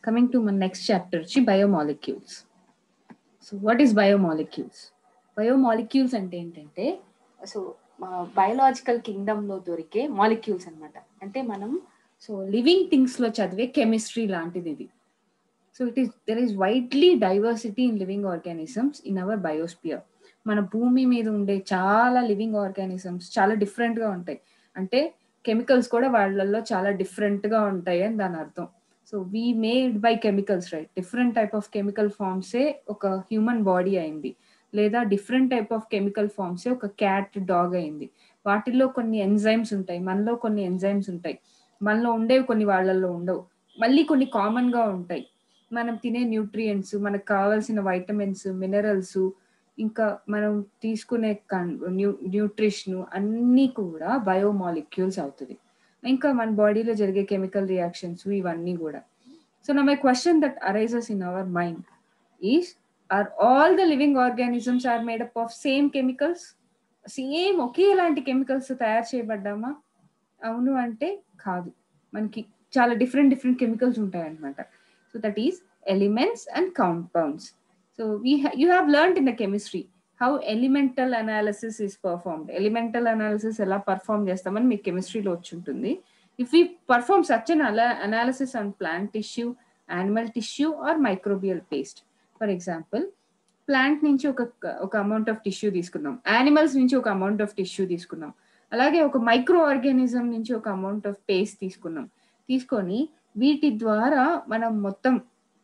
coming to my next chapter వచ్చి biomolecules so what is biomolecules biomolecules అంటే ఏంటంటే so biological కింగ్డమ్లో దొరికే molecules అన్నమాట అంటే మనం సో లివింగ్ థింగ్స్లో చదివే కెమిస్ట్రీ లాంటిది ఇది so it is there is widely diversity in living organisms in our biosphere మన భూమి మీద ఉండే చాలా లివింగ్ ఆర్గానిజమ్స్ చాలా డిఫరెంట్గా ఉంటాయి అంటే కెమికల్స్ కూడా వాళ్ళల్లో చాలా డిఫరెంట్గా ఉంటాయి అని దాని అర్థం so we made by chemicals right different type of chemical ఫార్మ్సే ఒక హ్యూమన్ బాడీ అయింది లేదా డిఫరెంట్ టైప్ ఆఫ్ కెమికల్ ఫార్మ్సే ఒక క్యాట్ డాగ్ అయింది వాటిల్లో కొన్ని ఎంజైమ్స్ ఉంటాయి మనలో కొన్ని ఎంజైమ్స్ ఉంటాయి మనలో ఉండేవి కొన్ని వాళ్ళల్లో ఉండవు మళ్ళీ కొన్ని కామన్గా ఉంటాయి మనం తినే న్యూట్రియంట్స్ మనకు కావాల్సిన వైటమిన్స్ మినరల్స్ ఇంకా మనం తీసుకునే న్యూ న్యూట్రిషన్ అన్నీ కూడా బయోమాలిక్యూల్స్ అవుతుంది ఇంకా మన బాడీలో జరిగే కెమికల్ రియాక్షన్స్ ఇవన్నీ కూడా సో నా my question that arises in our mind is are all the living organisms are made up of same chemicals same ఒకేలాంటి కెమికల్స్ తయారు చేయబడ్డామా అవును అంటే కాదు మనకి చాలా డిఫరెంట్ డిఫరెంట్ కెమికల్స్ ఉంటాయి అనమాట so that is elements and compounds so we you have learn in the chemistry how elemental analysis is performed elemental analysis ఎలా పర్ఫార్మ్ చేస్తామని మీకు కెమిస్ట్రీలో వచ్చి ఉంటుంది if you perform such an అలా analysis on plant tissue animal tissue or microbial paste for example plant నుంచి ఒక ఒక అమౌంట్ ఆఫ్ టిష్యూ తీసుకున్నాం యానిమల్స్ నుంచి ఒక అమౌంట్ ఆఫ్ టిష్యూ తీసుకున్నాం అలాగే ఒక మైక్రో ఆర్గానిజం నుంచి ఒక అమౌంట్ ఆఫ్ పేస్ట్ తీసుకున్నాం తీసుకొని వీటి ద్వారా మనం మొత్తం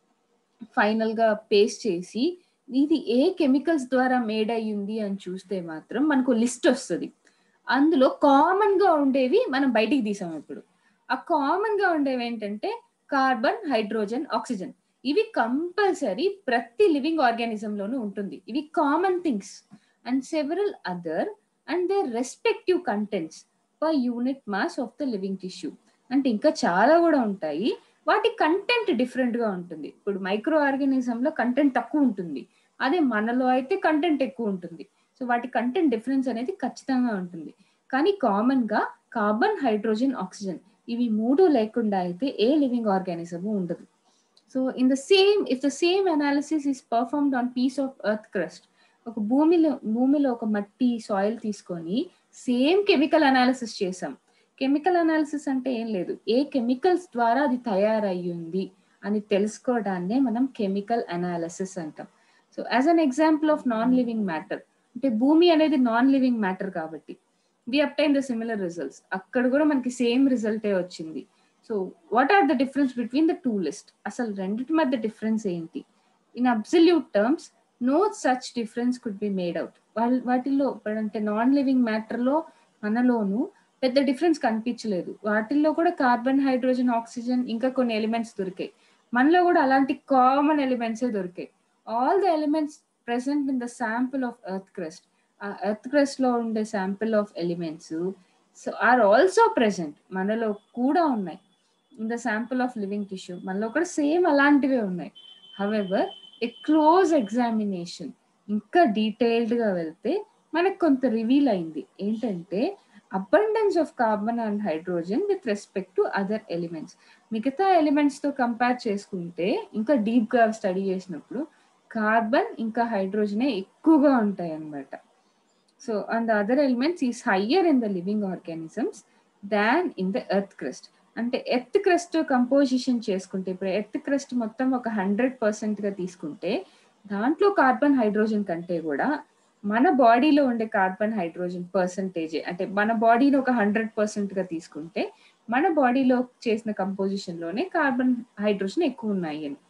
ఫైనల్ గా పేస్ట్ చేసి ఇది ఏ కెమికల్స్ ద్వారా మేడ్ అయ్యింది అని చూస్తే మాత్రం మనకు లిస్ట్ వస్తుంది అందులో కామన్ గా ఉండేవి మనం బయటికి తీసాం ఇప్పుడు ఆ కామన్ గా ఉండేవి ఏంటంటే కార్బన్ హైడ్రోజన్ ఆక్సిజన్ ఇవి కంపల్సరీ ప్రతి లివింగ్ ఆర్గానిజం లోనూ ఉంటుంది ఇవి common things and several other and their respective contents per unit mass of the living tissue అంటే ఇంకా చాలా కూడా ఉంటాయి వాటి కంటెంట్ డిఫరెంట్ గా ఉంటుంది ఇప్పుడు మైక్రో ఆర్గానిజం లో కంటెంట్ తక్కువ ఉంటుంది అదే మనలో అయితే కంటెంట్ ఎక్కువ ఉంటుంది సో వాటి కంటెంట్ డిఫరెన్స్ అనేది ఖచ్చితంగా ఉంటుంది కానీ కామన్ గా కార్బన్ హైడ్రోజన్ ఆక్సిజన్ ఇవి మూడు లేకుండా అయితే ఏ లివింగ్ ఆర్గానిజం ఉండదు so in the same if the same analysis is performed on piece of earth crust ఒక భూమిలో భూమిలో ఒక మట్టి సాయిల్ తీసుకొని సేమ్ కెమికల్ అనాలిసిస్ చేసాం కెమికల్ అనాలిసిస్ అంటే ఏం లేదు ఏ కెమికల్స్ ద్వారా అది తయారయ్యింది అని తెలుసుకోవడాన్నే మనం కెమికల్ అనాలిసిస్ అంటాం so as an example of non living matter అంటే భూమి అనేది నాన్ లివింగ్ మ్యాటర్ కాబట్టి we obtain the similar results అక్కడ కూడా మనకి సేమ్ రిజల్టే వచ్చింది so what are the difference between the two list అసలు రెండింటి మధ్య డిఫరెన్స్ ఏంటి in absolute terms no such difference could be made out వాళ్ళ వాటిల్లో అంటే నాన్ లివింగ్ మ్యాటర్లో మనలోను పెద్ద డిఫరెన్స్ కనిపించలేదు వాటిల్లో కూడా కార్బన్ హైడ్రోజన్ ఆక్సిజన్ ఇంకా కొన్ని ఎలిమెంట్స్ దొరికాయి మనలో కూడా అలాంటి కామన్ ఎలిమెంట్సే దొరికాయి all the elements present in the sample of earth crust ఆ ఎర్త్ క్రస్ట్ లో ఉండే sample of elements so are also present మనలో కూడా ఉన్నాయి in the sample of living tissue మనలో కూడా సేమ్ అలాంటివే ఉన్నాయి హవెవర్ ఏ క్లోజ్ ఎగ్జామినేషన్ ఇంకా డీటెయిల్డ్ గా వెళ్తే మనకు కొంత రివీల్ అయింది ఏంటంటే abundance of carbon and hydrogen with respect to other elements మిగతా ఎలిమెంట్స్ తో కంపేర్ చేసుకుంటే ఇంకా డీప్ గా స్టడీ చేసినప్పుడు కార్బన్ ఇంకా హైడ్రోజనే ఎక్కువగా ఉంటాయి అన్నమాట so and the other elements is higher in the living organisms than in the earth crust అంటే ఎర్త్ క్రస్ట్ కంపోజిషన్ చేసుకుంటే ఇప్పుడు ఎర్త్ క్రస్ట్ మొత్తం ఒక హండ్రెడ్ పర్సెంట్ గా తీసుకుంటే దాంట్లో కార్బన్ హైడ్రోజన్ కంటే కూడా మన బాడీలో ఉండే కార్బన్ హైడ్రోజన్ పర్సంటేజ్ అంటే మన బాడీలో ఒక హండ్రెడ్ పర్సెంట్ గా తీసుకుంటే మన బాడీలో చేసిన కంపోజిషన్ లోనే కార్బన్ హైడ్రోజన్ ఎక్కువ ఉన్నాయి అని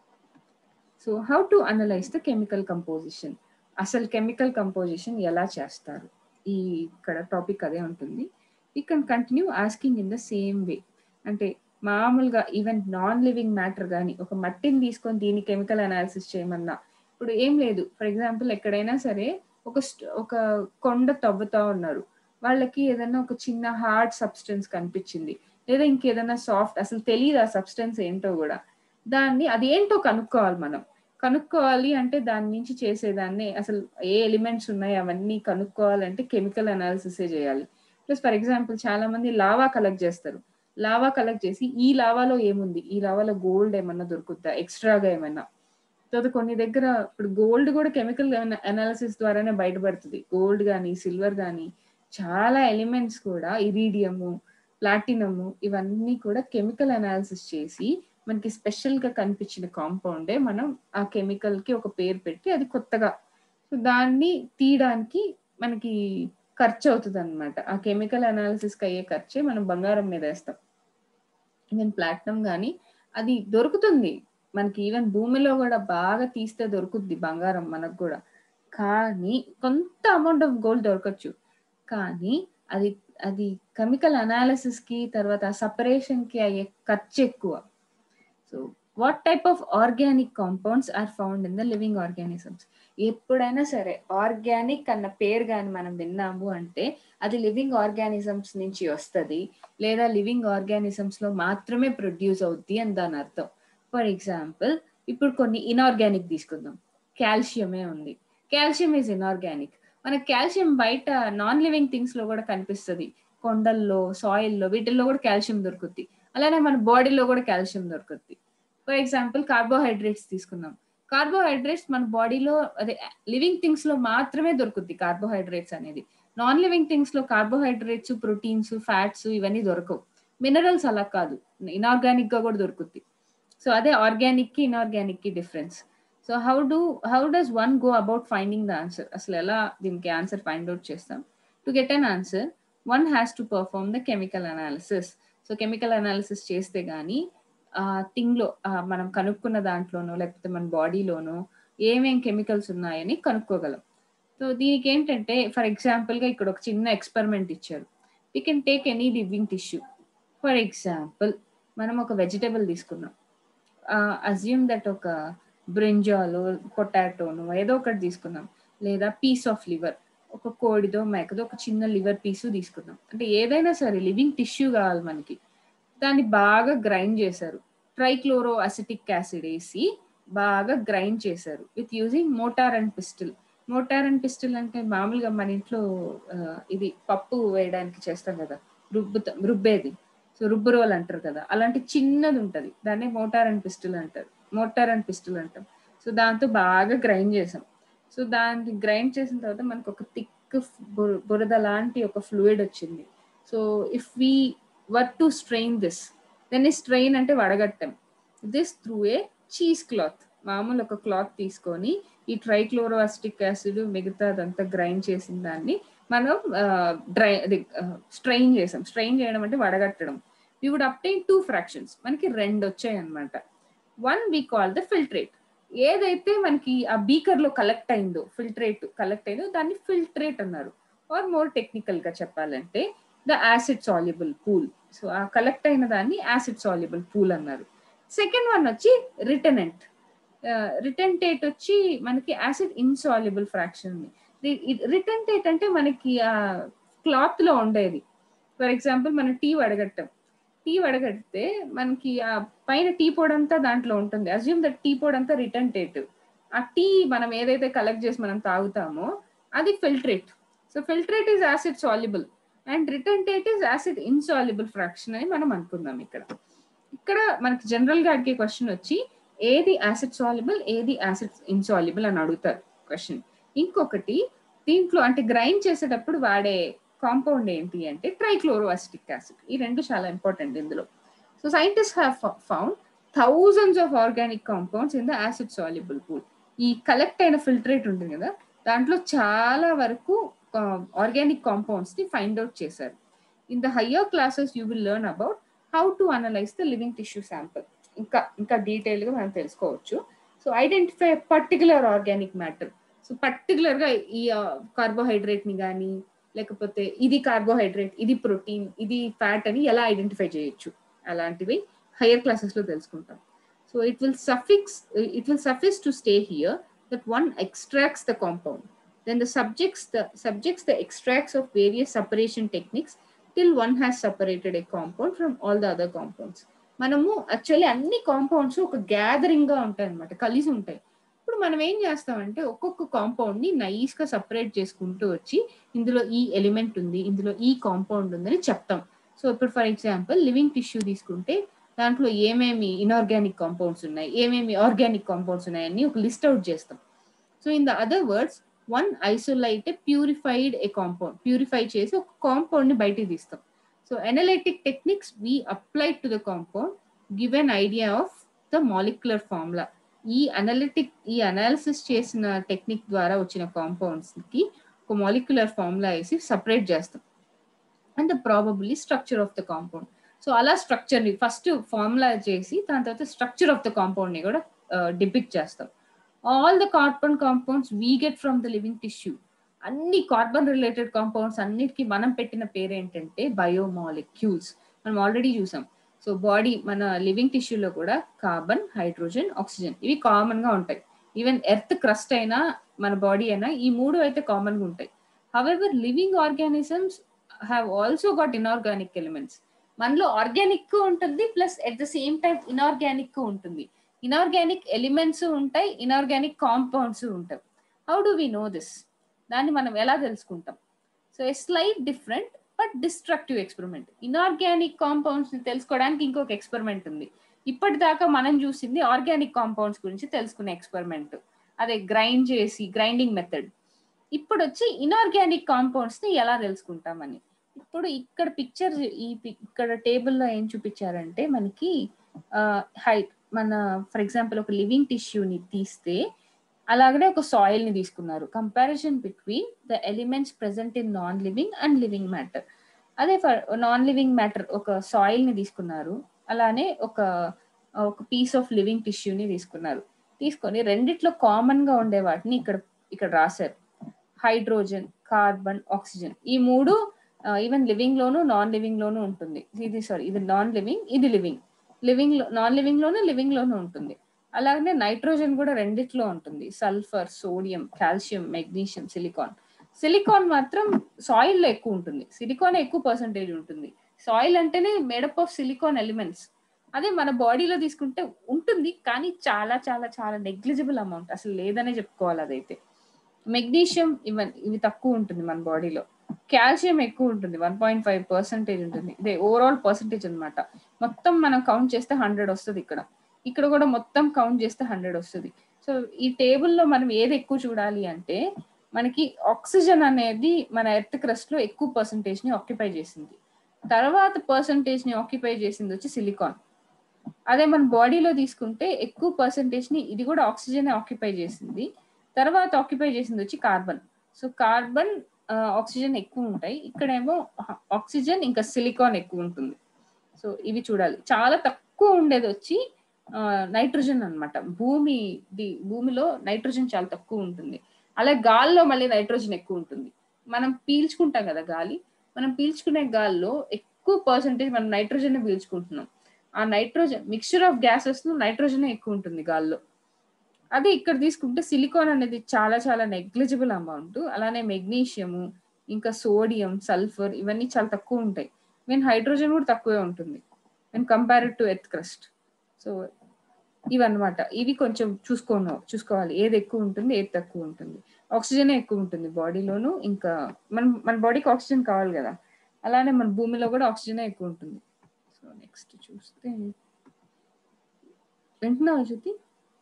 so how to analyse the chemical composition అసలు కెమికల్ కంపోజిషన్ ఎలా చేస్తారు ఈ ఇక్కడ టాపిక్ అదే ఉంటుంది we can continue asking in the same way అంటే మామూలుగా ఈవెన్ నాన్ లివింగ్ మ్యాటర్ కానీ ఒక మట్టిని తీసుకొని దీని కెమికల్ అనాలిసిస్ చేయమన్నా ఇప్పుడు ఏం లేదు ఫర్ ఎగ్జాంపుల్ ఎక్కడైనా సరే ఒక ఒక కొండ తవ్వుతా ఉన్నారు వాళ్ళకి ఏదైనా ఒక చిన్న హార్డ్ సబ్స్టెన్స్ కనిపించింది లేదా ఇంకేదైనా సాఫ్ట్ అసలు తెలియదు ఆ సబ్స్టెన్స్ ఏంటో కూడా దాన్ని అది ఏంటో కనుక్కోవాలి మనం కనుక్కోవాలి అంటే దాని నుంచి చేసేదాన్ని అసలు ఏ ఎలిమెంట్స్ ఉన్నాయి అవన్నీ కనుక్కోవాలంటే కెమికల్ అనాలిసిసే చేయాలి ప్లస్ ఫర్ ఎగ్జాంపుల్ చాలా మంది లావా కలెక్ట్ చేస్తారు లావా కలెక్ట్ చేసి ఈ లావాలో ఏముంది ఈ లావాలో గోల్డ్ ఏమన్నా దొరుకుద్దా ఎక్స్ట్రాగా ఏమన్నా తర్వాత కొన్ని దగ్గర ఇప్పుడు గోల్డ్ కూడా కెమికల్ అనాలిసిస్ ద్వారానే బయటపడుతుంది గోల్డ్ కానీ సిల్వర్ కానీ చాలా ఎలిమెంట్స్ కూడా ఇరీడియము ప్లాటినము ఇవన్నీ కూడా కెమికల్ అనాలిసిస్ చేసి మనకి స్పెషల్ గా కనిపించిన కాంపౌండే మనం ఆ కెమికల్ కి ఒక పేరు పెట్టి అది కొత్తగా సో దాన్ని తీయడానికి మనకి ఖర్చు అవుతుంది అనమాట ఆ కెమికల్ అనాలిసిస్ కి అయ్యే ఖర్చే మనం బంగారం మీద వేస్తాం ఈవెన్ ప్లాటినం కానీ అది దొరుకుతుంది మనకి ఈవెన్ భూమిలో కూడా బాగా తీస్తే దొరుకుద్ది బంగారం మనకు కూడా కానీ కొంత అమౌంట్ ఆఫ్ గోల్డ్ దొరకచ్చు కానీ అది అది కెమికల్ అనాలిసిస్ కి తర్వాత సపరేషన్ కి అయ్యే ఖర్చు ఎక్కువ so what type of organic compounds are found in the living organisms ఎప్పుడైనా సరే ఆర్గానిక్ అన్న పేరు కానీ మనం విన్నాము అంటే అది లివింగ్ ఆర్గానిజమ్స్ నుంచి వస్తుంది లేదా లివింగ్ ఆర్గానిజమ్స్ లో మాత్రమే ప్రొడ్యూస్ అవుద్ది అని దాని అర్థం ఫర్ ఎగ్జాంపుల్ ఇప్పుడు కొన్ని ఇన్ఆర్గానిక్ తీసుకుందాం కాల్షియమే ఉంది కాల్షియం ఈజ్ ఇన్ఆర్గానిక్ మనకి కాల్షియం బయట నాన్ లివింగ్ థింగ్స్ లో కూడా కనిపిస్తుంది కొండల్లో సాయిల్లో వీటిల్లో కూడా కాల్షియం దొరుకుద్ది అలానే మన బాడీలో కూడా కాల్షియం దొరుకుద్ది ఫర్ ఎగ్జాంపుల్ కార్బోహైడ్రేట్స్ తీసుకుందాం కార్బోహైడ్రేట్స్ మన బాడీలో అదే లివింగ్ థింగ్స్ లో మాత్రమే దొరుకుద్ది కార్బోహైడ్రేట్స్ అనేది నాన్ లివింగ్ థింగ్స్ లో కార్బోహైడ్రేట్స్ ప్రోటీన్స్ ఫ్యాట్స్ ఇవన్నీ దొరకవు మినరల్స్ అలా కాదు ఇన్ఆర్గానిక్ గా కూడా దొరుకుద్ది సో అదే ఆర్గానిక్ కి ఇన్ఆర్గానిక్ కి difference so how do how does one go about finding the answer అసలు ఎలా దీనికి ఆన్సర్ ఫైండ్ అవుట్ చేస్తాం to get an answer one has to perform the chemical analysis so chemical analysis చేస్తే గానీ ఆ thing లో మనం కనుక్కున్న దాంట్లోనో లేకపోతే మన బాడీలోనో ఏమేం కెమికల్స్ ఉన్నాయని కనుక్కోగలం సో దీనికి ఏంటంటే ఫర్ ఎగ్జాంపుల్ గా ఇక్కడ ఒక చిన్న ఎక్స్పెరిమెంట్ ఇచ్చారు we can take any living tissue for example మనం ఒక వెజిటేబుల్ తీసుకున్నాం అజ్యూమ్ దట్ ఒక బ్రింజాలు పొటాటోను ఏదో ఒకటి తీసుకున్నాం లేదా పీస్ ఆఫ్ లివర్ ఒక కోడిదో మేకదో ఒక చిన్న లివర్ పీసు తీసుకున్నాం అంటే ఏదైనా సరే లివింగ్ టిష్యూ కావాలి మనకి దాన్ని బాగా గ్రైండ్ చేశారు ట్రైక్లోరో అసిటిక్ యాసిడ్ వేసి బాగా గ్రైండ్ చేశారు with using mortar and pestle mortar and pestle అంటే మామూలుగా మన ఇంట్లో ఇది పప్పు వేయడానికి చేస్తాం కదా రుబ్బుత రుబ్బేది సో రుబ్బు రోల్ అంటారు కదా అలాంటి చిన్నది ఉంటుంది దాన్ని మోటార్ అండ్ పిస్టిల్ అంటారు మోటార్ అండ్ పిస్టిల్ అంటాం సో దాంతో బాగా గ్రైండ్ చేసాం సో దాన్ని గ్రైండ్ చేసిన తర్వాత మనకు ఒక థిక్ బురద లాంటి ఒక ఫ్లూయిడ్ వచ్చింది so if we were to strain this దాన్ని స్ట్రెయిన్ అంటే వడగట్టం this through a cheesecloth మామూలు ఒక క్లాత్ తీసుకొని ఈ ట్రైక్లోరోఅస్టిక్ యాసిడ్ మిగతా అదంతా గ్రైండ్ చేసిన దాన్ని మనం డ్రై అది స్ట్రెయిన్ చేసాం స్ట్రెయిన్ చేయడం అంటే వడగట్టడం we would obtain two fractions మనకి రెండు వచ్చాయి అనమాట one we call the filtrate ఏదైతే మనకి ఆ బీకర్ లో కలెక్ట్ అయిందో ఫిల్ట్రేట్ కలెక్ట్ అయిందో దాన్ని ఫిల్ట్రేట్ అన్నారు ఆర్ మోర్ టెక్నికల్ గా చెప్పాలంటే the acid soluble pool so ఆ కలెక్ట్ అయిన దాన్ని యాసిడ్ సాల్యుబుల్ పూల్ అన్నారు సెకండ్ వన్ వచ్చి రిటర్నెంట్ రిటర్న్టేట్ వచ్చి మనకి యాసిడ్ ఇన్సాల్యుబుల్ ఫ్రాక్షన్ రిటర్న్టేట్ అంటే మనకి ఆ క్లాత్ లో ఉండేది ఫర్ ఎగ్జాంపుల్ మనం టీ వడగట్టం టీ వడగడితే మనకి ఆ పైన టీ పొడి అంతా దాంట్లో ఉంటుంది అజ్యూమ్ దట్ టీ పొడి అంతా రిటర్న్టేట్ ఆ టీ మనం ఏదైతే కలెక్ట్ చేసి మనం తాగుతామో అది filtrate so filtrate is acid soluble and retentate is acid insoluble fraction అని మనం అనుకుందాం ఇక్కడ ఇక్కడ మనకి జనరల్ గా అడిగే క్వశ్చన్ వచ్చి ఏది యాసిడ్ సాల్యుబుల్ ఏది యాసిడ్ ఇన్సాల్యుబుల్ అని అడుగుతారు క్వశ్చన్ ఇంకొకటి దీంట్లో అంటే గ్రైండ్ చేసేటప్పుడు వాడే కాంపౌండ్ ఏంటి అంటే ట్రైక్లోరో అసిటిక్ యాసిడ్ ఈ రెండు చాలా ఇంపార్టెంట్ ఇందులో so scientist have found thousands of organic compounds in the acid soluble pool ఈ కలెక్ట్ అయిన ఫిల్టరేట్ ఉంటుంది కదా దాంట్లో చాలా వరకు ఆర్గానిక్ కాంపౌండ్స్ ని ఫైండ్ అవుట్ చేశారు in the higher classes you will learn about how to analyse the living tissue sample ఇంకా ఇంకా డీటెయిల్ గా మనం తెలుసుకోవచ్చు so identify particular organic matter so particular గా ఈ కార్బోహైడ్రేట్ ని కానీ లేకపోతే ఇది కార్బోహైడ్రేట్ ఇది ప్రోటీన్ ఇది ఫ్యాట్ అని ఎలా ఐడెంటిఫై చేయొచ్చు అలాంటివి హయ్యర్ క్లాసెస్ లో తెలుసుకుంటాం so it will suffice it will suffice to stay here that one extracts the compound then the subjects the subjects the extracts of various separation techniques till one has separated a compound from all the other compounds మనము actually అన్ని compounds ఒక gathering గా ఉంటాయి అనమాట కలిసి ఉంటాయి ఇప్పుడు మనం ఏం చేస్తామంటే ఒక్కొక్క కాంపౌండ్ ని నైస్ గా సపరేట్ చేసుకుంటూ వచ్చి ఇందులో ఈ ఎలిమెంట్ ఉంది ఇందులో ఈ కాంపౌండ్ ఉందని చెప్తాం సో ఇప్పుడు ఫర్ ఎగ్జాంపుల్ లివింగ్ టిష్యూ తీసుకుంటే దాంట్లో ఏమేమి ఇన్ఆర్గానిక్ కాంపౌండ్స్ ఉన్నాయి ఏమేమి ఆర్గానిక్ కాంపౌండ్స్ ఉన్నాయని ఒక లిస్ట్ అవుట్ చేస్తాం so in the other words one isolate purified a compound purify చేసి ఒక కాంపౌండ్ ని బయటికి తీస్తాం so analytic techniques we apply to the compound give an idea of the molecular formula ఈ analytic ఈ అనాలిసిస్ చేసిన technique ద్వారా వచ్చిన కాంపౌండ్స్ కి ఒక మాలిక్యులర్ ఫార్ములా వేసి సపరేట్ చేస్తాం and the probably structure of the compound so అలా స్ట్రక్చర్ ని ఫస్ట్ ఫార్ములా చేసి దాని తర్వాత స్ట్రక్చర్ ఆఫ్ ద కాంపౌండ్ ని కూడా డిపిక్ట్ చేస్తాం all the carbon compounds we get from the living tissue అన్ని కార్బన్ రిలేటెడ్ కాంపౌండ్స్ అన్నిటికీ మనం పెట్టిన పేరు ఏంటంటే బయోమాలిక్యూల్స్ మనం ఆల్రెడీ చూసాం సో బాడీ మన లివింగ్ టిష్యూలో కూడా కార్బన్ హైడ్రోజన్ ఆక్సిజన్ ఇవి కామన్ గా ఉంటాయి ఈవెన్ ఎర్త్ క్రస్ట్ అయినా మన బాడీ అయినా ఈ మూడు అయితే కామన్ గా ఉంటాయి however living organisms have also got inorganic elements మనలో ఆర్గానిక్ ఉంటుంది plus at the same time inorganic ఉంటుంది ఇన్ఆర్గానిక్ ఎలిమెంట్స్ ఉంటాయి ఇన్ఆర్గానిక్ కాంపౌండ్స్ ఉంటాయి how do we know this దాన్ని మనం ఎలా తెలుసుకుంటాం so a slight different but destructive experiment inorganic compounds ని తెలుసుకోవడానికి ఇంకొక ఎక్స్పెరిమెంట్ ఉంది ఇప్పటిదాకా మనం చూసింది ఆర్గానిక్ కాంపౌండ్స్ గురించి తెలుసుకునే ఎక్స్పెరిమెంట్ అదే గ్రైండ్ చేసి గ్రైండింగ్ మెథడ్ ఇప్పుడు వచ్చి ఇన్ఆర్గానిక్ కాంపౌండ్స్ ని ఎలా తెలుసుకుంటామని ఇప్పుడు ఇక్కడ పిక్చర్ ఈ ఇక్కడ టేబుల్లో ఏం చూపించారంటే మనకి హైట్ మన ఫర్ ఎగ్జాంపుల్ ఒక లివింగ్ టిష్యూని తీస్తే అలాగనే ఒక సాయిల్ ని తీసుకున్నారు comparison between the elements present in non living and living matter అదే ఫర్ నాన్ లివింగ్ మ్యాటర్ ఒక సాయిల్ ని తీసుకున్నారు అలానే ఒక ఒక పీస్ ఆఫ్ లివింగ్ టిష్యూని తీసుకున్నారు తీసుకొని రెండిట్లో కామన్ గా ఉండే వాటిని ఇక్కడ ఇక్కడ రాశారు హైడ్రోజన్ కార్బన్ ఆక్సిజన్ ఈ మూడు ఈవెన్ లివింగ్ లోను నాన్ లివింగ్ లోను ఉంటుంది ఇది సారీ ఇది నాన్ లివింగ్ ఇది లివింగ్ లివింగ్ లో నాన్ లివింగ్ లోను లివింగ్ లోను ఉంటుంది అలాగనే నైట్రోజన్ కూడా రెండిట్లో ఉంటుంది sulphur sodium calcium magnesium silicon silicon మాత్రం సాయిల్ లో ఎక్కువ ఉంటుంది సిలికాన్ ఎక్కువ పర్సంటేజ్ ఉంటుంది సాయిల్ అంటేనే మేడప్ ఆఫ్ సిలికాన్ ఎలిమెంట్స్ అదే మన బాడీలో తీసుకుంటే ఉంటుంది కానీ చాలా చాలా చాలా నెగ్లిజిబుల్ అమౌంట్ అసలు లేదనే చెప్పుకోవాలి అదైతే మెగ్నీషియం ఇవన్ ఇవి తక్కువ ఉంటుంది మన బాడీలో కాల్షియం ఎక్కువ ఉంటుంది వన్ పాయింట్ ఫైవ్ పర్సెంటేజ్ ఉంటుంది ఇదే ఓవరాల్ పర్సెంటేజ్ అనమాట మొత్తం మనం కౌంట్ చేస్తే హండ్రెడ్ వస్తుంది ఇక్కడ ఇక్కడ కూడా మొత్తం కౌంట్ చేస్తే హండ్రెడ్ వస్తుంది సో ఈ టేబుల్లో మనం ఏది ఎక్కువ చూడాలి అంటే మనకి ఆక్సిజన్ అనేది మన ఎర్త్ క్రస్ట్ లో ఎక్కువ పర్సంటేజ్ ని ఆక్యుపై చేసింది తర్వాత పర్సంటేజ్ ని ఆక్యుపై చేసింది వచ్చి సిలికాన్ అదే మన బాడీలో తీసుకుంటే ఎక్కువ పర్సంటేజ్ ని ఇది కూడా ఆక్సిజన్ ఆక్యుపై చేసింది తర్వాత ఆక్యుపై చేసింది వచ్చి కార్బన్ సో కార్బన్ ఆక్సిజన్ ఎక్కువ ఉంటాయి ఇక్కడేమో ఆక్సిజన్ ఇంకా సిలికాన్ ఎక్కువ ఉంటుంది సో ఇవి చూడాలి చాలా తక్కువ ఉండేది వచ్చి నైట్రోజన్ అనమాట భూమి భూమిలో నైట్రోజన్ చాలా తక్కువ ఉంటుంది అలాగే గాల్లో మళ్ళీ నైట్రోజన్ ఎక్కువ ఉంటుంది మనం పీల్చుకుంటాం కదా గాలి మనం పీల్చుకునే గాల్లో ఎక్కువ పర్సంటేజ్ మనం నైట్రోజన్ పీల్చుకుంటున్నాం ఆ నైట్రోజన్ మిక్చర్ ఆఫ్ గ్యాసెస్ లో నైట్రోజన్ ఎక్కువ ఉంటుంది గాల్లో అదే ఇక్కడ తీసుకుంటే సిలికాన్ అనేది చాలా చాలా నెగ్లిజిబుల్ అమౌంట్ అలానే మెగ్నీషియము ఇంకా సోడియం సల్ఫర్ ఇవన్నీ చాలా తక్కువ ఉంటాయి మీన్ హైడ్రోజన్ కూడా తక్కువే ఉంటుంది and compared to earth crust so ఇవన్నమాట ఇవి కొంచెం చూసుకోను చూసుకోవాలి ఏది ఎక్కువ ఉంటుంది ఏది తక్కువ ఉంటుంది ఆక్సిజన్ ఎక్కువ ఉంటుంది బాడీలోను ఇంకా మన మన బాడీకి ఆక్సిజన్ కావాలి కదా అలానే మన భూమిలో కూడా ఆక్సిజన్ ఎక్కువ ఉంటుంది సో నెక్స్ట్ చూస్తే వింటున్నావా జ్యోతి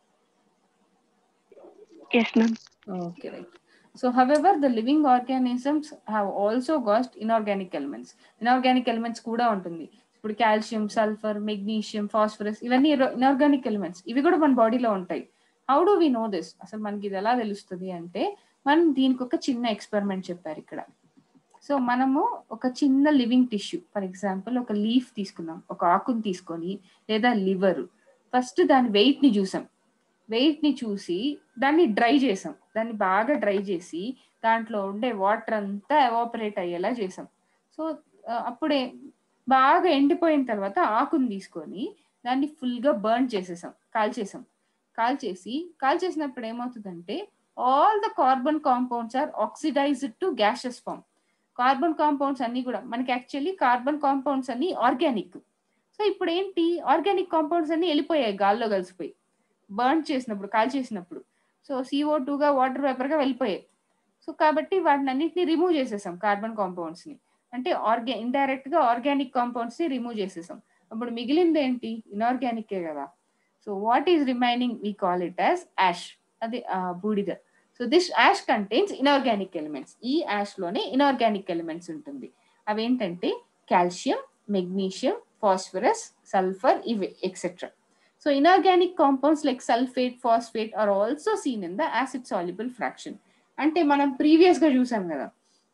Yes, ma'am. Okay, right. So, however, the living organisms have also got inorganic elements. Inorganic elements కూడా ఉంటుంది ఇప్పుడు కాల్షియం సల్ఫర్ మెగ్నీషియం ఫాస్ఫరస్ ఇవన్నీ ఇనార్గానిక్ ఎలిమెంట్స్ ఇవి కూడా మన బాడీలో ఉంటాయి how do we know this అసలు మనకి ఇది ఎలా తెలుస్తుంది అంటే మనం దీనికి ఒక చిన్న ఎక్స్పెరిమెంట్ చెప్పారు ఇక్కడ సో మనము ఒక చిన్న లివింగ్ టిష్యూ ఫర్ ఎగ్జాంపుల్ ఒక లీఫ్ తీసుకున్నాం ఒక ఆకుని తీసుకొని లేదా లివర్ ఫస్ట్ దాని వెయిట్ ని చూసాం వెయిట్ ని చూసి దాన్ని డ్రై చేసాం దాన్ని బాగా డ్రై చేసి దాంట్లో ఉండే వాటర్ అంతా ఎవాపరేట్ అయ్యేలా చేసాం సో అప్పుడే బాగా ఎండిపోయిన తర్వాత ఆకుని తీసుకొని దాన్ని ఫుల్ గా బర్న్ చేసేసాం కాల్చేసాం కాల్చేసి కాల్చేసినప్పుడు ఏమవుతుందంటే all the carbon compounds are oxidized to gases form carbon compounds అన్ని కూడా మనకి యాక్చువల్లీ కార్బన్ కాంపౌండ్స్ అన్ని ఆర్గానిక్ సో ఇప్పుడు ఏంటి ఆర్గానిక్ కాంపౌండ్స్ అన్ని వెళ్ళిపోయాయి గాల్లో కలిసిపోయి బర్న్ చేసినప్పుడు కాల్ చేసినప్పుడు సో సిఓ టూగా వాటర్ వేపర్గా వెళ్ళిపోయాయి సో కాబట్టి వాటిని అన్నింటినీ రిమూవ్ చేసేసాం కార్బన్ కాంపౌండ్స్ ని అంటే ఆర్గా ఇండైరెక్ట్ గా ఆర్గానిక్ కాంపౌండ్స్ ని రిమూవ్ చేసేసాం అప్పుడు మిగిలింది ఏంటి ఇనార్గానిక్ కదా so what is remaining we call it as ash అది బూడిద so this ash contains inorganic elements ఈ యాష్ లోనే ఇనార్గానిక్ ఎలిమెంట్స్ ఉంటుంది అవేంటంటే కాల్షియం మెగ్నీషియం ఫాస్ఫరస్ సల్ఫర్ ఇవి etcetera so inorganic compounds like sulphate phosphate are also seen in the acid soluble fraction అంటే మనం previous గా చూసాం కదా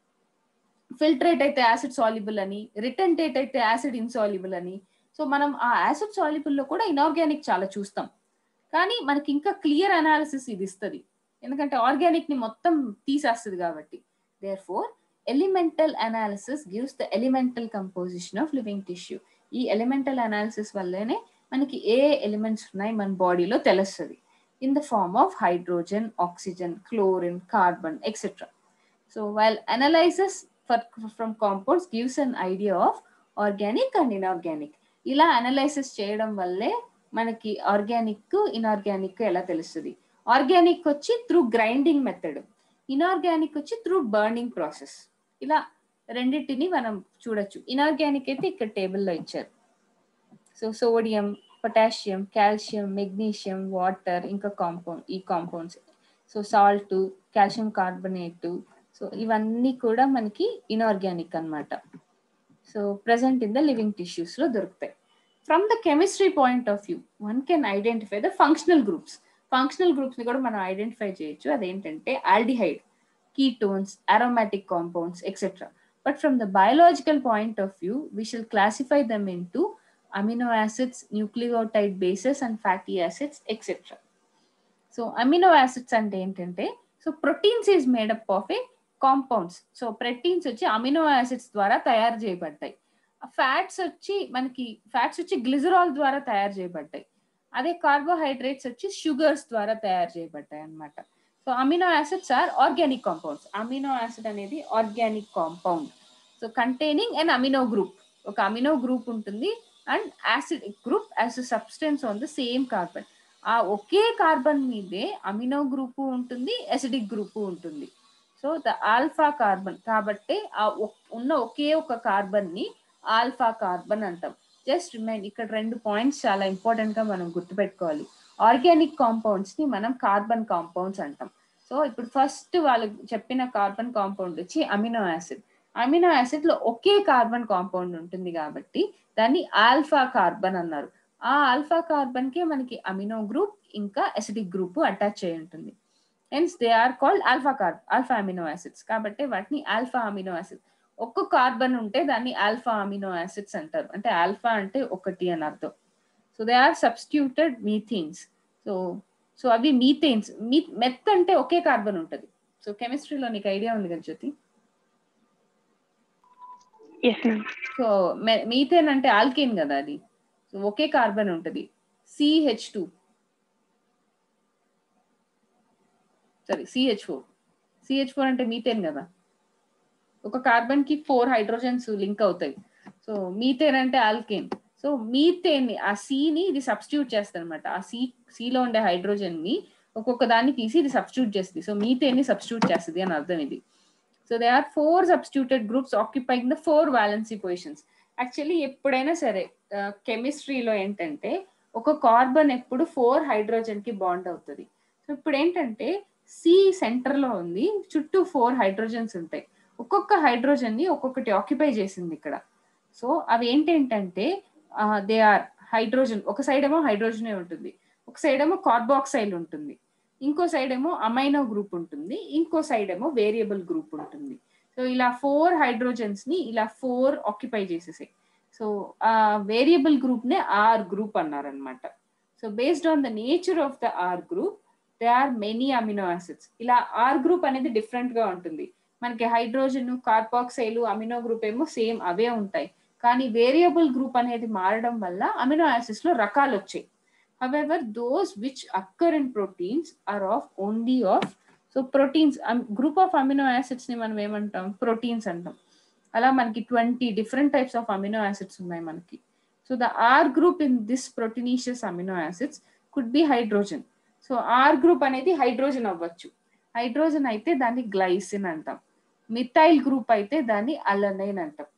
ఫిల్ట్రేట్ అయితే యాసిడ్ సాల్యుబుల్ అని రిటర్న్టేట్ అయితే యాసిడ్ ఇన్సాల్యుబుల్ అని సో మనం ఆ యాసిడ్ సాల్యుబుల్ లో కూడా ఇనార్గానిక్ చాలా చూస్తాం కానీ మనకి ఇంకా క్లియర్ అనాలిసిస్ ఇది ఇస్తుంది ఎందుకంటే ఆర్గానిక్ ని మొత్తం తీసేస్తుంది కాబట్టి therefore elemental analysis gives the elemental composition of living tissue ఈ ఎలిమెంటల్ అనాలిసిస్ వల్లనే మనకి ఏ ఎలిమెంట్స్ ఉన్నాయి మన బాడీలో తెలుస్తుంది in the form of hydrogen oxygen chlorine carbon etcetera so while analysis for from compounds gives an idea of organic and inorganic ఇలా analysis చేయడం వల్లే మనకి ఆర్గానిక్ ఇన్ఆర్గానిక్ ఎలా తెలుస్తుంది ఆర్గానిక్ వచ్చి త్రూ గ్రైండింగ్ మెథడ్ ఇన్ఆర్గానిక్ వచ్చి త్రూ బర్నింగ్ ప్రాసెస్ ఇలా రెండింటిని మనం చూడొచ్చు ఇన్ఆర్గానిక్ అయితే ఇక్కడ టేబుల్లో ఇచ్చారు so sodium potassium calcium magnesium water ఇంకా కాంపౌండ్ ఈ compounds so salt calcium carbonate so ఇవన్నీ కూడా మనకి ఇన్ఆర్గానిక్ అనమాట so present in the living tissues లో దొరుకుతాయి from the chemistry point of view one can identify the functional groups functional groups ని కూడా మనం ఐడెంటిఫై చేయొచ్చు అదేంటంటే aldehyde ketones, aromatic compounds, etc. But from the biological point of view, we shall classify them into amino acids, nucleotide bases, and fatty acids, etc. So, amino acids అంటే ఏంటంటే so proteins is made up of a compounds so proteins వచ్చి amino acids ద్వారా తయారు చేయబడతాయి fats వచ్చి మనకి fats వచ్చి glycerol ద్వారా తయారు చేయబడతాయి అదే కార్బోహైడ్రేట్స్ వచ్చి షుగర్స్ ద్వారా తయారు చేయబడ్డాయి అన్నమాట so amino acids are organic compounds amino acid అనేది organic compound so containing and amino group ఒక అమినో గ్రూప్ ఉంటుంది and acid group as substance on the same carbon ఆ ఒకే కార్బన్ మీదే అమినో గ్రూపు ఉంటుంది అసిడిక్ గ్రూపు ఉంటుంది so the alpha carbon కాబట్టి ఆ ఉన్న ఒకే ఒక కార్బన్ ని ఆల్ఫా కార్బన్ అంటాం జస్ట్ రిమైండ్ ఇక్కడ రెండు పాయింట్స్ చాలా ఇంపార్టెంట్ గా మనం గుర్తుపెట్టుకోవాలి ఆర్గానిక్ కాంపౌండ్స్ ని మనం కార్బన్ కాంపౌండ్స్ అంటాం సో ఇప్పుడు ఫస్ట్ వాళ్ళు చెప్పిన కార్బన్ కాంపౌండ్ వచ్చి అమినో యాసిడ్ అమినో యాసిడ్ లో ఒకే కార్బన్ కాంపౌండ్ ఉంటుంది కాబట్టి దాన్ని ఆల్ఫా కార్బన్ అన్నారు ఆ ఆల్ఫా కార్బన్ కే మనకి అమినో గ్రూప్ ఇంకా అసిడిక్ గ్రూప్ అటాచ్ అయి ఉంటుంది hence they are called alpha carb alpha amino acids కాబట్టి వాటిని ఆల్ఫా అమినో యాసిడ్ ఒక్క కార్బన్ ఉంటే దాన్ని ఆల్ఫా అమినో యాసిడ్స్ అంటారు అంటే ఆల్ఫా అంటే ఒకటి అని అర్థం so they are substituted methanes so so అవి మీథేన్స్ మీ మెత్ అంటే ఒకే కార్బన్ ఉంటుంది సో కెమిస్ట్రీలో నీకు ఐడియా ఉంది కదా జ్యోతి సో మీథేన్ అంటే ఆల్కేన్ కదా అది సో ఒకే కార్బన్ ఉంటుంది CH two sorry CH four CH four అంటే మీథేన్ కదా ఒక కార్బన్ కి ఫోర్ హైడ్రోజన్స్ లింక్ అవుతాయి సో మీథేన్ అంటే ఆల్కేన్ సో మీథేన్ ఆ సీని ఇది సబ్స్టిట్యూట్ చేస్తుంది అనమాట ఆ సీ సీలో ఉండే హైడ్రోజన్ ని ఒక్కొక్క దాన్ని తీసి ఇది సబ్స్టిట్యూట్ చేస్తుంది సో మీథేన్ ని సబ్స్టిట్యూట్ చేస్తుంది అని అర్థం ఇది so they are four substituted groups occupying the four valency positions actually ఎప్పుడైనా సరే కెమిస్ట్రీలో ఏంటంటే ఒక కార్బన్ ఎప్పుడు ఫోర్ హైడ్రోజన్ కి బాండ్ అవుతుంది సో ఇప్పుడు ఏంటంటే సి సెంటర్ లో ఉంది చుట్టూ ఫోర్ హైడ్రోజన్స్ ఉంటాయి ఒక్కొక్క హైడ్రోజన్ ని ఒక్కొక్కటి ఆక్యుపై చేసింది ఇక్కడ సో అవి ఏంటంటే దే ఆర్ హైడ్రోజన్ ఒక సైడ్ ఏమో హైడ్రోజనే ఉంటుంది ఒక సైడ్ ఏమో కార్బాక్సైల్ ఉంటుంది ఇంకో సైడ్ ఏమో అమైనో గ్రూప్ ఉంటుంది ఇంకో సైడ్ ఏమో వేరియబుల్ గ్రూప్ ఉంటుంది సో ఇలా ఫోర్ హైడ్రోజన్స్ ని ఇలా ఫోర్ ఆక్యుపై చేసేసాయి సో ఆ వేరియబుల్ గ్రూప్ నే ఆర్ గ్రూప్ అన్నారనమాట so based on the nature of the R group they are many amino acids ఇలా ఆర్ గ్రూప్ అనేది డిఫరెంట్ గా ఉంటుంది మనకి హైడ్రోజన్ కార్బాక్సైల్ అమినో గ్రూప్ ఏమో సేమ్ అవే ఉంటాయి కానీ వేరియబుల్ గ్రూప్ అనేది మారడం వల్ల అమినో యాసిడ్స్ లో రకాలు వచ్చాయి however those which occur in proteins are of only of so proteins group of amino acids ని మనం ఏమంటాం ప్రోటీన్స్ అంటాం అలా మనకి twenty different types of amino acids ఉన్నాయి మనకి so the R group in this proteinaceous amino acids could be hydrogen so R group అనేది hydrogen అవ్వచ్చు హైడ్రోజన్ అయితే దాన్ని గ్లైసిన్ అంటాం మిథైల్ గ్రూప్ అయితే దాన్ని అలనైన్ అంటాం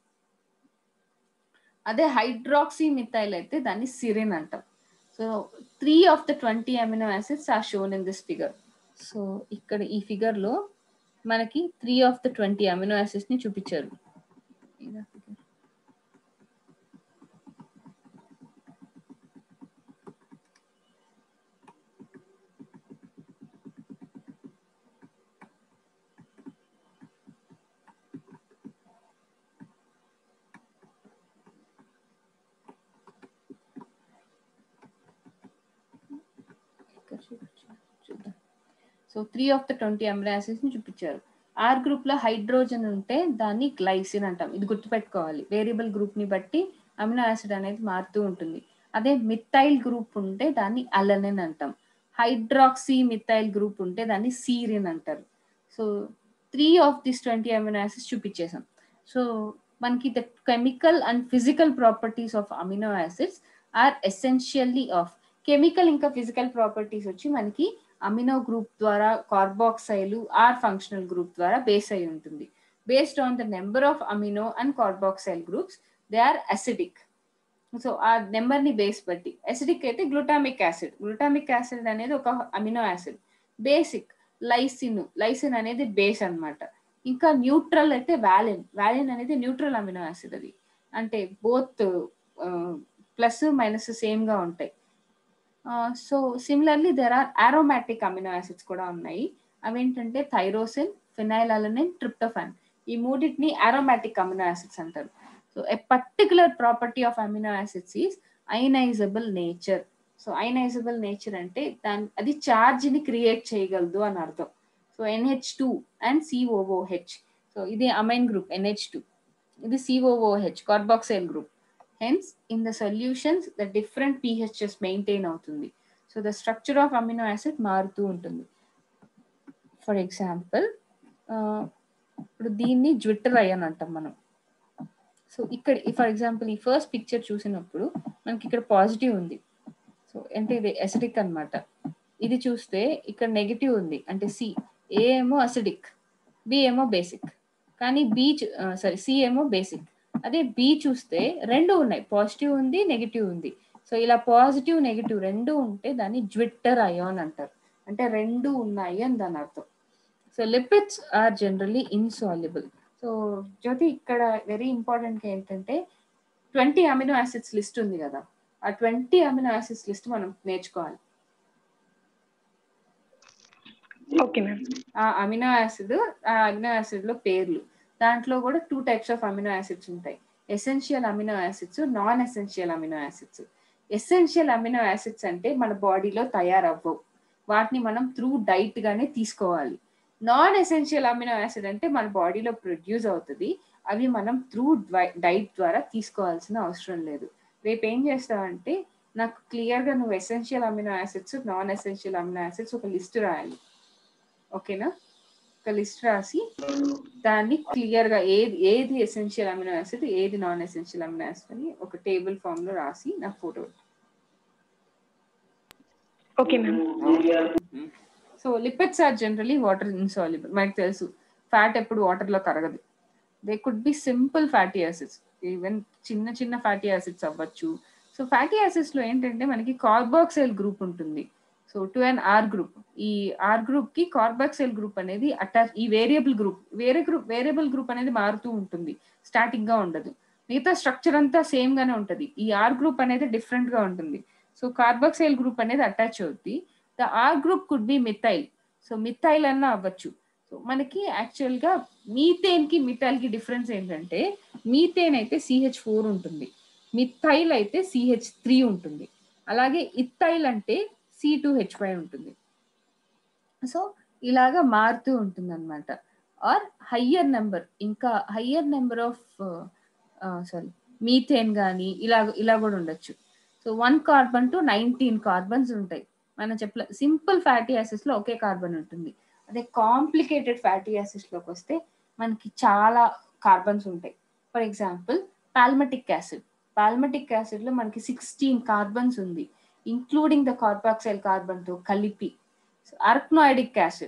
అదే హైడ్రాక్సీ మిథైల్ అయితే దాన్ని సిరిన్ అంటాం so three of the twenty amino acids are shown in this figure so ఇక్కడ ఈ ఫిగర్ లో మనకి three of the twenty amino acids ని చూపించారు ఇదా figure? ఇక్కడ చూపించు- చూద్దాం so three of the twenty amino acids ని చూపించారు ఆర్ గ్రూప్ లో హైడ్రోజన్ ఉంటే దాన్ని గ్లైసిన్ అంటాం ఇది గుర్తుపెట్టుకోవాలి వేరియబుల్ గ్రూప్ ని బట్టి అమినో యాసిడ్ అనేది మారుతూ ఉంటుంది అదే మిథైల్ గ్రూప్ ఉంటే దాన్ని అలనిన్ అంటాం హైడ్రాక్సీ మిథైల్ గ్రూప్ ఉంటే దాన్ని సీరిన్ అంటారు so three of this twenty amino acids చూపించేసాం సో మనకి the chemical and physical properties of amino acids are essentially of chemical ఇంకా ఫిజికల్ ప్రాపర్టీస్ వచ్చి మనకి అమినో గ్రూప్ ద్వారా కార్బాక్సైల్ ఆర్ ఫంక్షనల్ గ్రూప్ ద్వారా బేస్ అయి ఉంటుంది based on the number of amino and carboxyl groups they are acidic so ఆ number ని base బట్టి అసిడిక్ అయితే గ్లూటామిక్ యాసిడ్ గ్లూటామిక్ యాసిడ్ అనేది ఒక amino acid basic lysine lysine అనేది బేస్ అన్నమాట ఇంకా న్యూట్రల్ అయితే వ్యాలిన్ వ్యాలిన్ అనేది న్యూట్రల్ అమినో యాసిడ్ అది అంటే బోత్ ప్లస్ మైనస్ సేమ్ గా ఉంటాయి so similarly there are aromatic amino acids కూడా ఉన్నాయి అవేంటంటే థైరోసిన్ ఫినైల్ అలనిన్ ట్రిప్టోఫాన్ ఈ మూడింటిని ఆరోమాటిక్ అమినో యాసిడ్స్ అంటారు so a particular property of amino acids is ionizable nature so ionizable nature అంటే దాని అది ఛార్జ్ ని క్రియేట్ చేయగలదు అని అర్థం so NH two and COOH so ఇది అమైన్ గ్రూప్ ఎన్హెచ్ టూ ఇది COOH carboxyl group hence in the solutions the different pHs maintain అవుతుంది so the structure of amino acid మారుతూ ఉంటుంది ఫర్ ఎగ్జాంపుల్ ఇప్పుడు దీన్ని జ్విట్టర్ అయ్యని అంటాం మనం సో ఇక్కడ ఫర్ ఎగ్జాంపుల్ ఈ ఫస్ట్ పిక్చర్ చూసినప్పుడు మనకి ఇక్కడ పాజిటివ్ ఉంది సో అంటే ఇది అసిడిక్ అన్నమాట ఇది చూస్తే ఇక్కడ నెగిటివ్ ఉంది అంటే సి ఏ ఏమో అసిడిక్ బి ఏమో బేసిక్ కానీ బి సారీ సి ఏమో బేసిక్ అదే బి చూస్తే రెండు ఉన్నాయి పాజిటివ్ ఉంది నెగిటివ్ ఉంది సో ఇలా పాజిటివ్ నెగిటివ్ రెండు ఉంటే దాన్ని జ్విట్టర్ అయోన్ అంటారు అంటే రెండు ఉన్నాయి అని దాని అర్థం so lipids are generally insoluble so Jyoti ఇక్కడ వెరీ ఇంపార్టెంట్ ఏంటంటే ట్వంటీ అమినో యాసిడ్స్ లిస్ట్ ఉంది కదా ఆ ట్వంటీ అమినో యాసిడ్స్ లిస్ట్ మనం నేర్చుకోవాలి ఓకే మ్యామ్ ఆ అమినో యాసిడ్ ఆ అమినో యాసిడ్ లో పేర్లు దాంట్లో కూడా two types of amino acids ఉంటాయి essential amino acids non essential amino acids essential amino acids అంటే మన బాడీలో తయారవ్వవు వాటిని మనం త్రూ డైట్ గానే తీసుకోవాలి నాన్ ఎసెన్షియల్ అమినో యాసిడ్ అంటే మన బాడీలో ప్రొడ్యూస్ అవుతుంది అవి మనం త్రూ డైట్ ద్వారా తీసుకోవాల్సిన అవసరం లేదు రేపు ఏం చేస్తావంటే నాకు క్లియర్ గా నువ్వు essential amino acids non essential amino acids ఒక లిస్ట్ రాయాలి ఓకేనా ఒక లిస్ట్ రాసి దాన్ని క్లియర్ గా ఏది ఏది ఎసెన్షియల్ అమినో యాసిడ్ ఏది నాన్ ఎసెన్షియల్ అమినో యాసిడ్ అని ఒక టేబుల్ ఫామ్ లో రాసి నాకు photo okay ma'am so lipids are generally water insoluble మనకు తెలుసు ఫ్యాట్ ఎప్పుడు వాటర్ లో కరగదు they could be simple fatty acids even చిన్న చిన్న ఫ్యాటీ యాసిడ్స్ అవ్వచ్చు సో ఫ్యాటీ యాసిడ్స్ లో ఏంటంటే మనకి కార్బాక్సైల్ గ్రూప్ ఉంటుంది so to and R group ఈ ఆర్ గ్రూప్ కి కార్బాక్సైల్ గ్రూప్ అనేది అటాచ్ ఈ వేరియబుల్ గ్రూప్ వేరే గ్రూప్ వేరియబుల్ గ్రూప్ అనేది మారుతూ ఉంటుంది స్టాటిక్ గా ఉండదు మిగతా స్ట్రక్చర్ అంతా సేమ్ గానే ఉంటది ఈ ఆర్ గ్రూప్ అనేది డిఫరెంట్ గా ఉంటుంది సో కార్బాక్సైల్ గ్రూప్ అనేది అటాచ్ అవుద్ది the R group could be methyl so methyl అన్న అవ్వచ్చు సో మనకి యాక్చువల్ గా మీథేన్ కి మిథైల్ కి డిఫరెన్స్ ఏంటంటే మీథేన్ అయితే సిహెచ్ ఫోర్ ఉంటుంది మిథైల్ అయితే సిహెచ్ త్రీ ఉంటుంది అలాగే ఇథైల్ అంటే సి టూ హెచ్ ఫైవ్ ఉంటుంది సో ఇలాగా మారుతూ ఉంటుంది అనమాట ఆర్ హయ్యర్ నెంబర్ ఇంకా higher number of sorry methane కానీ ఇలా ఇలా కూడా ఉండొచ్చు so one carbon to nineteen carbons ఉంటాయి మనం చెప్పలే సింపుల్ ఫ్యాటీ యాసిడ్స్ లో ఒకే కార్బన్ ఉంటుంది అదే కాంప్లికేటెడ్ ఫ్యాటీ యాసిడ్స్ లోకి వస్తే మనకి చాలా కార్బన్స్ ఉంటాయి ఫర్ ఎగ్జాంపుల్ పాల్మటిక్ యాసిడ్ పాల్మటిక్ యాసిడ్ లో మనకి సిక్స్టీన్ కార్బన్స్ ఉంది ఇంక్లూడింగ్ ద కార్బాక్సైల్ కార్బన్ తో కలిపి అర్క్నాయిడిక్ యాసిడ్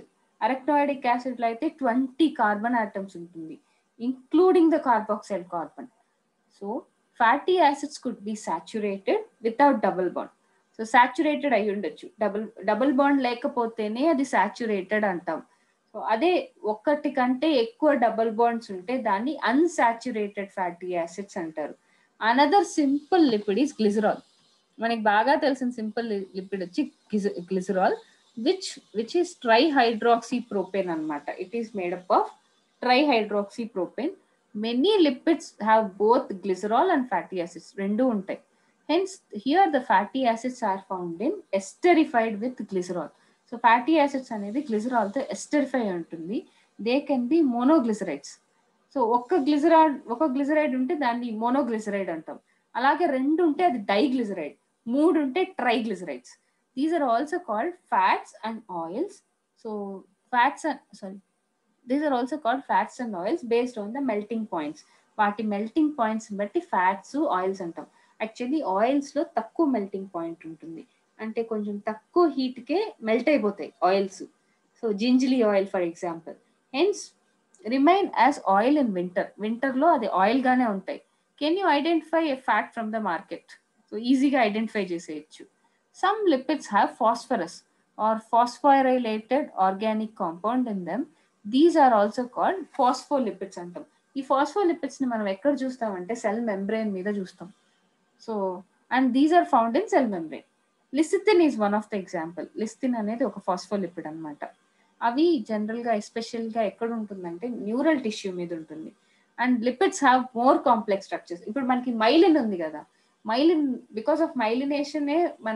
అరెక్నాయిడిక్ యాసిడ్ లో అయితే ట్వంటీ కార్బన్ ఆటమ్స్ ఉంటుంది including the carboxyl carbon so fatty acids could B saturated without double bond so saturated అయి ఉండొచ్చు డబుల్ డబుల్ బాండ్ లేకపోతేనే అది సాచురేటెడ్ అంటాం సో అదే ఒక్కటి కంటే ఎక్కువ డబుల్ బాండ్స్ ఉంటే దాన్ని అన్సాచురేటెడ్ ఫ్యాటీ యాసిడ్స్ అంటారు another simple lipid is glycerol మనకి బాగా తెలిసిన సింపుల్ లిపిడ్ వచ్చి glycerol which which is tri hydroxy propane అనమాట it is made up of tri hydroxy propane many lipids have both glycerol and fatty acids రెండు ఉంటాయి hence here the fatty acids are found in esterified with glycerol so fatty acids అనేది గ్లిజరాల్తో esterify ఉంటుంది they can be monoglycerides so ఒక్క glyceride ఒక glyceride ఉంటే దాన్ని monoglyceride అంటాం అలాగే రెండు ఉంటే అది డైగ్లిజరైడ్ మూడు ఉంటే triglycerides these are also called fats and oils so fats sorry these are also called fats and oils based on the melting points వాటి మెల్టింగ్ పాయింట్స్ బట్టి ఫ్యాట్స్ ఆయిల్స్ అంటాం యాక్చువల్లీ ఆయిల్స్ లో తక్కువ మెల్టింగ్ పాయింట్ ఉంటుంది అంటే కొంచెం తక్కువ హీట్కే మెల్ట్ అయిపోతాయి oils so gingelly oil for example hence remain as oil in winter వింటర్లో అది ఆయిల్ గానే ఉంటాయి can you identify a fat from the market so ఈజీగా ఐడెంటిఫై చేసేయచ్చు some lipids have phosphorus or phosphorylated organic compound in them these are also called phospholipids అంటాం ఈ phospholipids ని మనం ఎక్కడ చూస్తామంటే సెల్ మెంబ్రెయిన్ మీద చూస్తాం so and these are found in cell membrane lecithin is one of the example lecithin అనేది ఒక phospholipid అనమాట అవి జనరల్ గా ఎస్పెషల్ గా ఎక్కడ ఉంటుందంటే న్యూరల్ టిష్యూ మీద ఉంటుంది and lipids have more complex structures ఇప్పుడు మనకి మైలిన్ ఉంది కదా మైలిన్ బికాస్ ఆఫ్ మైలినేషనే మన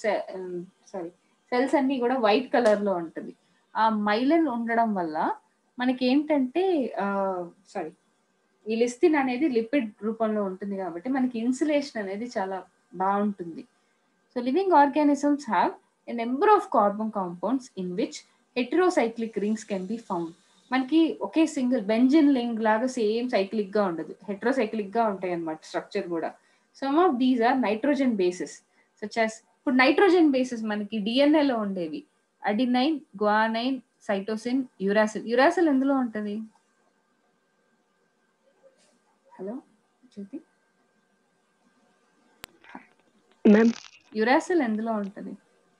సారీ సెల్స్ అన్ని కూడా వైట్ కలర్ లో ఉంటుంది ఆ మైలిన్ ఉండడం వల్ల మనకి ఏంటంటే సారీ ఈ లిస్టిన్ అనేది లిపిడ్ రూపంలో ఉంటుంది కాబట్టి మనకి ఇన్సులేషన్ అనేది చాలా బాగుంటుంది so living organisms have a number of carbon compounds in which heterocyclic rings can be found మనకి ఒకే సింగిల్ బెంజిన్ లింగ్ లాగా సేమ్ సైక్లిక్ గా ఉండదు హెట్రోసైక్లిక్ గా ఉంటాయి అనమాట స్ట్రక్చర్ కూడా some of these are nitrogen bases such as ఇప్పుడు నైట్రోజన్ బేసెస్ మనకి DNA లో ఉండేవి adenine guanine cytosine uracil uracil ఎందులో ఉంటది హలో జ్యోతి మ్యామ్ యురాసిల్ ఎందులో ఉంటది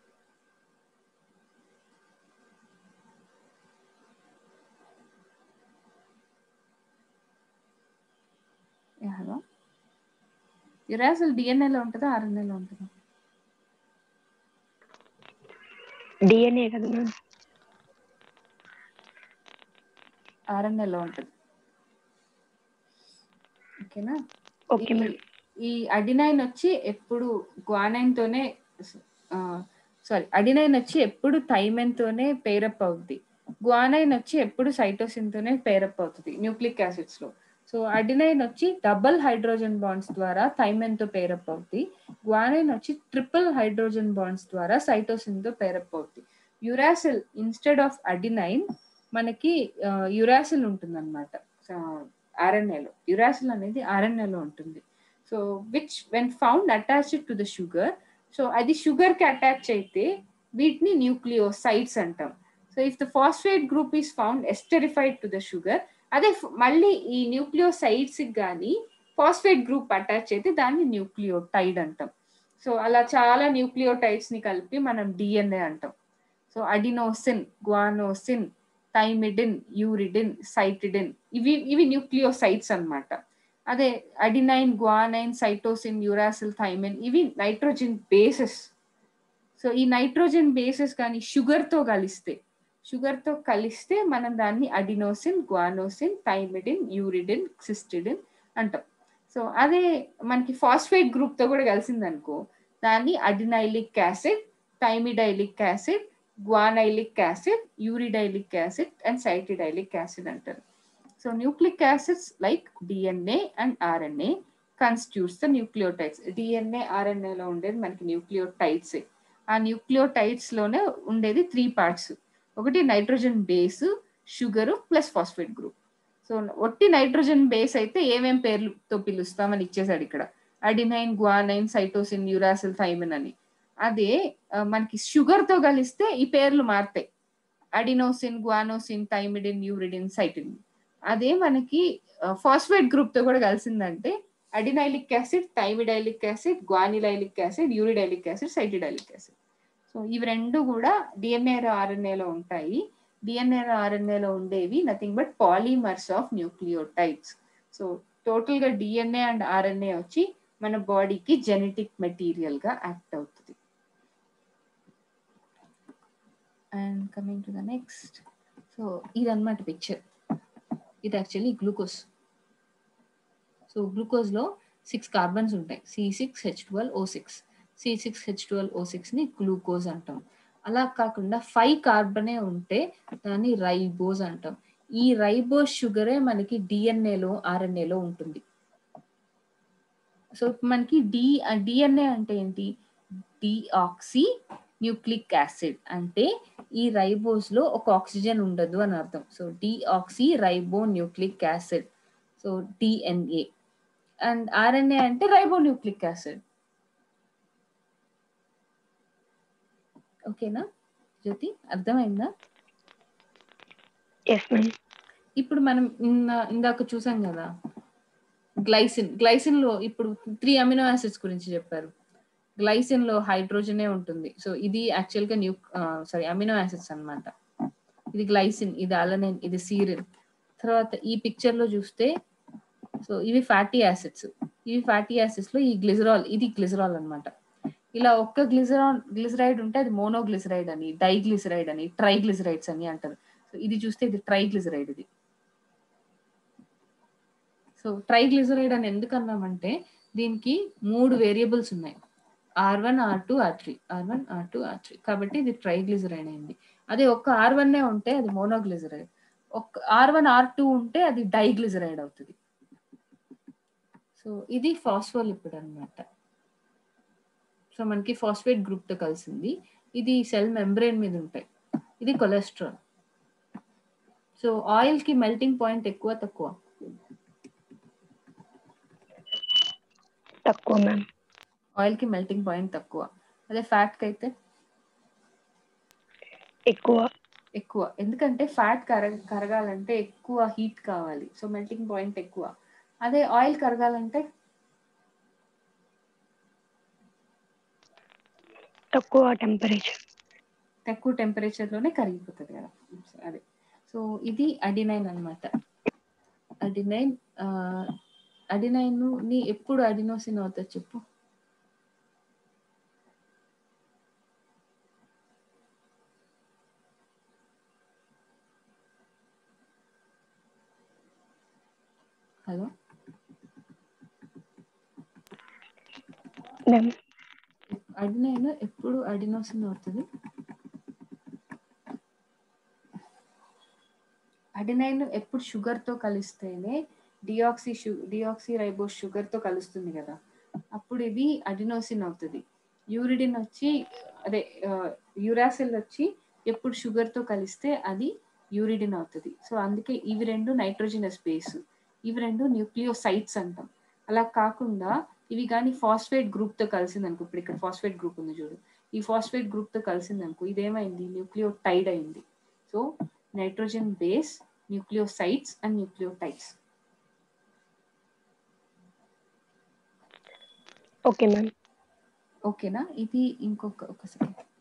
హలో యురాసిల్ డిఎన్ఏలో ఉంటుందా ఆర్ఎన్ఏలో ఉంటుందా డిఎన్ఏ కదా మ్యామ్ ఆర్ఎన్ఏలో ఉంటుంది ఓకేనా ఓకే మ్యామ్ ఈ- ఈ అడినైన్ వచ్చి ఎప్పుడు గ్వానైన్ తోనే సారీ అడినైన్ వచ్చి ఎప్పుడు థైమెన్ తోనే పేరప్ అవుద్ది గ్వానైన్ వచ్చి ఎప్పుడు సైటోసిన్ తోనే పేరప్ అవుతుంది న్యూక్లిక్ యాసిడ్స్ లో సో అడినైన్ వచ్చి డబుల్ హైడ్రోజన్ బాండ్స్ ద్వారా థైమెన్ తో పేరప్ అవుతుంది గ్వానైన్ వచ్చి ట్రిపుల్ హైడ్రోజన్ బాండ్స్ ద్వారా సైటోసిన్ తో పేరప్ అవుతుంది యురాసిల్ ఇన్స్టెడ్ ఆఫ్ అడినైన్ మనకి యురాసిల్ ఉంటుంది అనమాట ఆర్ఎన్ఏలో యురాసిల్ అనేది ఆర్ఎన్ఏలో ఉంటుంది so which when found attached to the sugar so అది షుగర్ కి అటాచ్ అయితే వీటిని న్యూక్లియోసైడ్స్ అంటాం so if the phosphate group is found esterified to the sugar అదే ఫ్- మళ్ళీ ఈ న్యూక్లియోసైడ్స్ కి కానీ ఫాస్ఫేట్ గ్రూప్ అటాచ్ అయితే దాన్ని న్యూక్లియోటైడ్ అంటాం సో అలా చాలా న్యూక్లియోటైడ్స్ ని కలిపి మనం డిఎన్ఏ అంటాం so adenosine guanosine thymidine uridine cytidine ఇవి ఇవి న్యూక్లియోసైడ్స్ అన్నమాట అదే adenine guanine cytosine uracil thymine ఇవి నైట్రోజన్ బేసెస్ సో ఈ నైట్రోజన్ బేసెస్ కానీ షుగర్ తో కలిస్తే షుగర్ తో కలిస్తే మనం దాన్ని adenosine guanosine thymidine uridine cytidine అంటాం సో అదే మనకి ఫాస్ఫేట్ గ్రూప్ తో కూడా కలిసింది అనుకో దాన్ని adenylic acid thymidylic acid guanylic acid uridylic acid and cytidylic acid అంటారు so nucleic acids like DNA and RNA constitutes the nucleotides DNA ఆర్ఎన్ఏలో ఉండేది మనకి న్యూక్లియోటైడ్స్ ఆ న్యూక్లియోటైడ్స్ లోనే ఉండేది త్రీ పార్ట్స్ ఒకటి nitrogen base sugar plus phosphate group so ఒట్టి nitrogen base అయితే ఏమేం పేర్లతో పిలుస్తామని ఇచ్చేసాడు ఇక్కడ adenine guanine cytosine uracil thymine అని అదే ఆ, మనకి షుగర్ తో కలిస్తే ఈ పేర్లు మారుతాయి adenosine guanosine thymidine uridine cytidine అదే మనకి ఫాస్ఫేట్ గ్రూప్ తో కూడా కలిసిందంటే adenylic acid thymidylic acid guanylic acid uridylic acid cytidylic acid so ఇవి రెండు కూడా డిఎన్ఏ ఆర్ఎన్ఏలో ఉంటాయి డిఎన్ఏ ఆర్ఎన్ఏలో ఉండేవి nothing but polymers of nucleotides so total గా డిఎన్ఏ అండ్ ఆర్ఎన్ఏ వచ్చి మన బాడీకి జెనెటిక్ మెటీరియల్ గా యాక్ట్ అవుతుంది and coming to the next so ఇదన్నమాట పిక్చర్ ఇది యాక్చువల్లీ గ్లూకోజ్ సో గ్లూకోజ్లో సిక్స్ కార్బన్స్ ఉంటాయి C six H twelve O six C six H twelve O సిక్స్ని గ్లూకోజ్ అంటాం అలా కాకుండా ఫైవ్ కార్బనే ఉంటే దాన్ని రైబోజ్ అంటాం ఈ రైబోజ్ షుగరే మనకి డిఎన్ఏలో ఆర్ఎన్ఏలో ఉంటుంది సో మనకి డి డిఎన్ఏ అంటే ఏంటి డిఆక్సీ న్యూక్లిక్ యాసిడ్ అంటే ఈ రైబోస్ లో ఒక ఆక్సిజన్ ఉండదు అని అర్థం so deoxyribonucleic acid so DNA and RNA అంటే రైబో న్యూక్లిక్ యాసిడ్ ఓకేనా జ్యోతి అర్థమైందా ఎస్ మ్యామ్ ఇప్పుడు మనం ఇందా- ఇందాక చూసాం కదా గ్లైసిన్ గ్లైసిన్ లో ఇప్పుడు త్రీ అమినో యాసిడ్స్ గురించి చెప్పారు గ్లైసిన్ లో హైడ్రోజనే ఉంటుంది సో ఇది యాక్చువల్ గా న్యూ సారీ అమినో యాసిడ్స్ అన్నమాట ఇది గ్లైసిన్ ఇది అలనైన్ ఇది సీరిన్ తర్వాత ఈ పిక్చర్ లో చూస్తే సో ఇవి ఫ్యాటీ యాసిడ్స్ ఇవి ఫ్యాటీ యాసిడ్స్ లో ఈ గ్లిజరాల్ ఇది గ్లిజరాల్ అన్నమాట ఇలా ఒక్క గ్లిజరాల్ గ్లిజరైడ్ ఉంటే అది మోనోగ్లిజరైడ్ అని డైగ్లిజరైడ్ అని ట్రైగ్లిజరైడ్స్ అని అంటారు సో ఇది చూస్తే ఇది ట్రైగ్లిజరైడ్ ఇది సో ట్రైగ్లిజరైడ్ అని ఎందుకు అన్నామంటే దీనికి మూడు వేరియబుల్స్ ఉన్నాయి R one R two R three R one R two R three కాబట్టి ఇది ట్రైగ్లిజరైడ్ అయింది అదే ఒక్క ఆర్ వన్ ఉంటే అది మోనోగ్లిజరైడ్ ఒక్క ఆర్ వన్ ఆర్ టూ ఉంటే అది డైగ్లిజరైడ్ అవుతుంది సో ఇది ఫాస్ఫోలిపిడ్ అన్నమాట సో మనకి ఫాస్ఫేట్ గ్రూప్ తో కలిసింది ఇది సెల్ మెంబ్రెయిన్ మీద ఉంటాయి ఇది కొలెస్ట్రాల్ సో ఆయిల్ కి మెల్టింగ్ పాయింట్ ఎక్కువ తక్కువ తక్కువ మ్యామ్ ఆయిల్ కి మెల్టింగ్ పాయింట్ తక్కువ అదే ఫ్యాట్ కి అయితే ఎక్కువ ఎక్కువ ఎందుకంటే ఫ్యాట్ కర కరగాలంటే ఎక్కువ హీట్ కావాలి సో మెల్టింగ్ పాయింట్ ఎక్కువ అదే ఆయిల్ కరగాలంటే తక్కువ టెంపరేచర్ తక్కువ టెంపరేచర్ లోనే కరిగిపోతుంది కదా So, అదే సో ఇది అడినైన్ అన్నమాట అడినైన్ అడినైన్ ని ఎప్పుడు అడినోసిన్ అవుతుంది చెప్పు హలో మ్యామ్ అడినైన్ ఎప్పుడు అడినోసిన్ అవుతుంది అడినైన్ ఎప్పుడు షుగర్ తో కలిస్తేనే డిఆక్సీ షు డిఆక్సీ రైబోస్ షుగర్ తో కలుస్తుంది కదా అప్పుడు ఇది అడినోసిన్ అవుతుంది యూరిడిన్ వచ్చి అదే యూరాసిల్ వచ్చి ఎప్పుడు షుగర్ తో కలిస్తే అది యూరిడిన్ అవుతుంది సో అందుకే ఇవి రెండు నైట్రోజనస్ బేస్ ఇవి రెండు న్యూక్లియోసైట్స్ అంటాం అలా కాకుండా ఇవి కానీ ఫాస్ఫేట్ గ్రూప్ తో కలిసింది అనుకో ఇప్పుడు ఇక్కడ ఫాస్ఫేట్ గ్రూప్ ఉంది చూడు ఈ ఫాస్ఫేట్ గ్రూప్ తో కలిసింది అనుకో ఇదేమైంది న్యూక్లియోటైడ్ అయింది so nitrogen base nucleosides and nucleotides okay ma'am ఓకేనా ఇది ఇంకొక ఒక సెకండ్